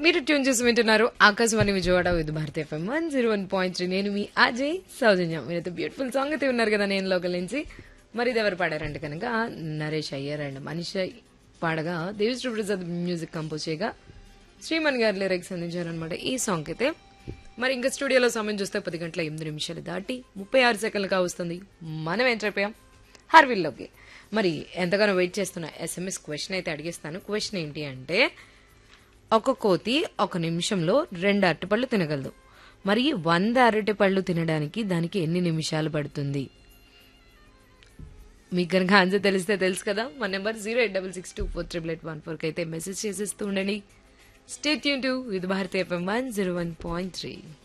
మీరు ట్యూన్ చేసి వింటున్నారు Akashvani Vijayawada with Bharati FM one zero one point three నేను మీ అజయ్ సౌజన్య మీరైతే బ్యూటిఫుల్ సాంగ్ అయితే ఉన్నారు కదా నేను లోకల్ నుంచి మరి ఇది ఎవరు పాడారంటే కనుక నరేష్ అయ్యర్ అండ్ మనిషి పాడగా దేవిశ్రీ ప్రసాద్ మ్యూజిక్ కంపోజ్ చేయగా శ్రీమణి గారు లిరిక్స్ అందించారనమాట ఈ సాంగ్ అయితే మరి ఇంకా స్టూడియోలో సమయం చూస్తే పది గంటల ఎనిమిది నిమిషాలు దాటి ముప్పై ఆరు సెకండ్లుగా వస్తుంది మనం ఎంటర్ అయిపోయాం హర్విల్లోకి మరి ఎంతగానో వెయిట్ చేస్తున్న ఎస్ఎంఎస్ క్వశ్చన్ అయితే అడిగేస్తాను క్వశ్చన్ ఏంటి అంటే ఒక కోతి ఒక నిమిషంలో రెండు అరటిపళ్ళు తినగలదు మరి వంద అరటిపళ్ళు తినడానికి దానికి ఎన్ని నిమిషాలు పడుతుంది మీకు కనుక ఆన్సర్ తెలిస్తే తెలుసు కదా మా number zero eight double six two four triple eight one ఫోర్కి అయితే మెసేజ్ చేసేస్తూ ఉండండి స్టేట్ యూన్ to with Bharatiya FM one zero one point three